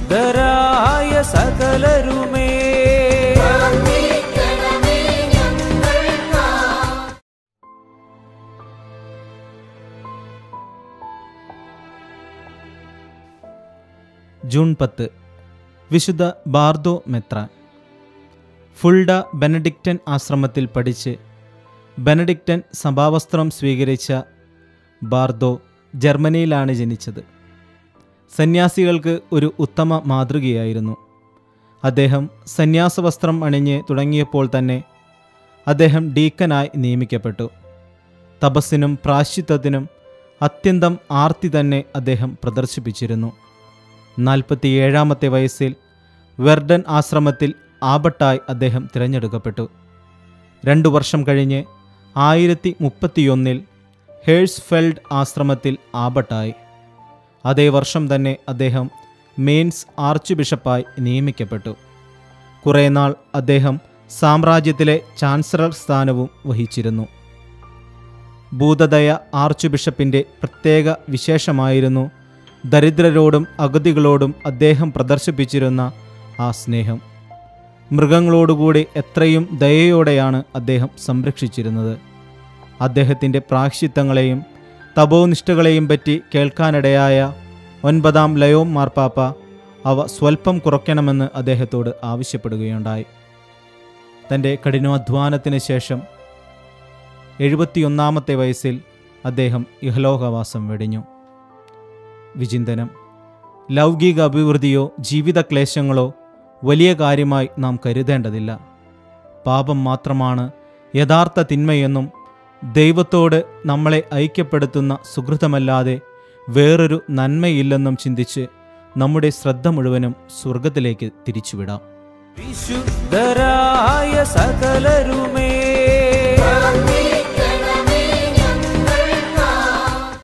വിശുദ്ധരായ സകലരുമേ പ്രാർത്ഥിക്കണമേ ഞങ്ങൾക്കായി ജൂൺ പത്ത് വിശുദ്ധ ബാർദോ മെത്രാൻ ഫുൾഡ ബെനഡിക്റ്റൻ ആശ്രമത്തിൽ പഠിച്ച് ബെനഡിക്റ്റൻ സഭാവസ്ത്രം സ്വീകരിച്ച ബാർദോ ജർമ്മനിയിലാണ് ജനിച്ചത് സന്യാസികൾക്ക് ഒരു ഉത്തമ മാതൃകയായിരുന്നു അദ്ദേഹം സന്യാസവസ്ത്രം അണിഞ്ഞ് തുടങ്ങിയപ്പോൾ തന്നെ അദ്ദേഹം ഡീക്കനായി നിയമിക്കപ്പെട്ടു തപസ്സിനും പ്രാശ്ചിത്വത്തിനും അത്യന്തം ആർത്തി തന്നെ അദ്ദേഹം പ്രദർശിപ്പിച്ചിരുന്നു നാൽപ്പത്തിയേഴാമത്തെ വയസ്സിൽ വെർഡൻ ആശ്രമത്തിൽ ആബട്ടായി അദ്ദേഹം തിരഞ്ഞെടുക്കപ്പെട്ടു രണ്ടു വർഷം കഴിഞ്ഞ് ആയിരത്തി മുപ്പത്തിയൊന്നിൽ ഹേഴ്സ്ഫെൽഡ് ആശ്രമത്തിൽ ആബട്ടായി അതേ വർഷം തന്നെ അദ്ദേഹം മെയിൻസ് ആർച്ച് ബിഷപ്പായി നിയമിക്കപ്പെട്ടു കുറേ നാൾ അദ്ദേഹം സാമ്രാജ്യത്തിലെ ചാൻസലർ സ്ഥാനവും വഹിച്ചിരുന്നു ഭൂതദയ ആർച്ച് ബിഷപ്പിൻ്റെ പ്രത്യേക വിശേഷമായിരുന്നു ദരിദ്രരോടും അഗതികളോടും അദ്ദേഹം പ്രദർശിപ്പിച്ചിരുന്ന ആ സ്നേഹം മൃഗങ്ങളോടുകൂടി എത്രയും ദയയോടെയാണ് അദ്ദേഹം സംരക്ഷിച്ചിരുന്നത് അദ്ദേഹത്തിൻ്റെ പ്രാക്ഷിത്വങ്ങളെയും തപോനിഷ്ഠകളെയും പറ്റി കേൾക്കാനിടയായ ഒൻപതാം ലയോം മാർപ്പാപ്പ അവ സ്വൽപ്പം കുറയ്ക്കണമെന്ന് അദ്ദേഹത്തോട് ആവശ്യപ്പെടുകയുണ്ടായി തൻ്റെ കഠിനാധ്വാനത്തിന് ശേഷം എഴുപത്തിയൊന്നാമത്തെ വയസ്സിൽ അദ്ദേഹം ഇഹലോകവാസം വെടിഞ്ഞു വിചിന്തനം ലൗകിക അഭിവൃദ്ധിയോ ജീവിത ക്ലേശങ്ങളോ വലിയ കാര്യമായി നാം കരുതേണ്ടതില്ല പാപം മാത്രമാണ് യഥാർത്ഥ തിന്മയെന്നും ദൈവത്തോട് നമ്മളെ ഐക്യപ്പെടുത്തുന്ന സുഹൃതമല്ലാതെ വേറൊരു നന്മയില്ലെന്നും ചിന്തിച്ച് നമ്മുടെ ശ്രദ്ധ മുഴുവനും സ്വർഗത്തിലേക്ക് തിരിച്ചുവിടാം വിശുദ്ധരായ സകലരുമേ